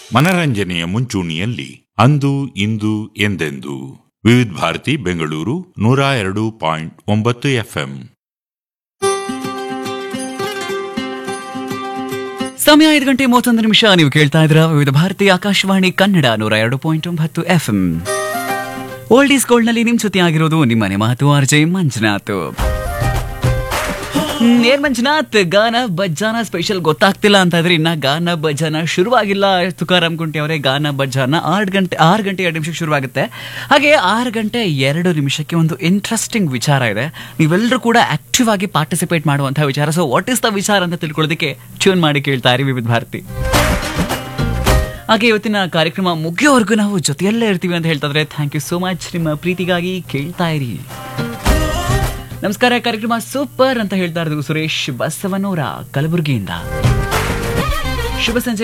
ಮನರಂಜನೆಯ ಮುಂಚೂಣಿಯಲ್ಲಿ ಅಂದು ಇಂದು ಎಂದೆಂದು ವಿವಿಧ ಭಾರತಿ ಬೆಂಗಳೂರು ನೂರ ಎರಡು ಪಾಯಿಂಟ್ ಒಂಬತ್ತು ಎಫ್ಎಂ ಸಮಯ ಐದು ಗಂಟೆ ಮೂವತ್ತೊಂದು ನಿಮಿಷ ನೀವು ಕೇಳ್ತಾ ಇದ್ರ ವಿವಿಧ ಭಾರತಿ ಆಕಾಶವಾಣಿ ಕನ್ನಡ ನೂರ ಎರಡು ಪಾಯಿಂಟ್ ಒಂಬತ್ತು F M old is gold ನಲ್ಲಿ ನಿಮ್ ಜೊತೆ ಆಗಿರೋದು ನಿಮ್ಮನೆ ಮಾತು ಆರ್ ಜೆ ಮಂಜುನಾಥ್ ಹ್ಮ್, ಏನ್ ಮಂಜುನಾಥ್ ಗಾನ ಬಜ್ಜಾನ ಸ್ಪೆಷಲ್ ಗೊತ್ತಾಗ್ತಿಲ್ಲ ಅಂತ ಇದ್ರೆ ಇನ್ನ ಗಾನ ಬಜ್ಜಾನ ಶುರುವಾಗಿಲ್ಲ ತುಕಾರಾಮ್ ಕುಂಟಿ ಅವರೇ ಗಾನ ಬಜ್ಜಾನ ಆರು ಗಂಟೆ ಆರು ಗಂಟೆ ಎರಡು ನಿಮಿಷಕ್ಕೆ ಶುರುವಾಗುತ್ತೆ ಹಾಗೆ ಆರು ಗಂಟೆ ಎರಡು ನಿಮಿಷಕ್ಕೆ ಒಂದು ಇಂಟ್ರೆಸ್ಟಿಂಗ್ ವಿಚಾರ ಇದೆ ನೀವೆಲ್ಲರೂ ಕೂಡ ಆಕ್ಟಿವ್ ಆಗಿ ಪಾರ್ಟಿಸಿಪೇಟ್ ಮಾಡುವಂತಹ ವಿಚಾರ ಸೊ ವಾಟ್ ಇಸ್ ದ ವಿಚಾರ ಅಂತ ತಿಳ್ಕೊಳ್ಳೋದಕ್ಕೆ ಟ್ಯೂನ್ ಮಾಡಿ ಕೇಳ್ತಾ ಇರಿ ವಿವಿಧ ಭಾರತಿ ಹಾಗೆ ಇವತ್ತಿನ ಕಾರ್ಯಕ್ರಮ ಮುಗಿಯೋವರೆಗೂ ನಾವು ಜೊತೆಯಲ್ಲೇ ಇರ್ತೀವಿ ಅಂತ ಹೇಳ್ತಾ ಇದ್ರೆ ಥ್ಯಾಂಕ್ ಯು ಸೋ ಮಚ್ ನಿಮ್ಮ ಪ್ರೀತಿಗಾಗಿ ಕೇಳ್ತಾ ಇರಿ ನಮಸ್ಕಾರ ಕಾರ್ಯಕ್ರಮ ಸೂಪರ್ ಅಂತ ಹೇಳ್ತಾ ಇರೋದು ಸುರೇಶ್ ಬಸವನೂರ ಕಲಬುರಗಿಯಿಂದ ಶುಭ ಸಂಜೆ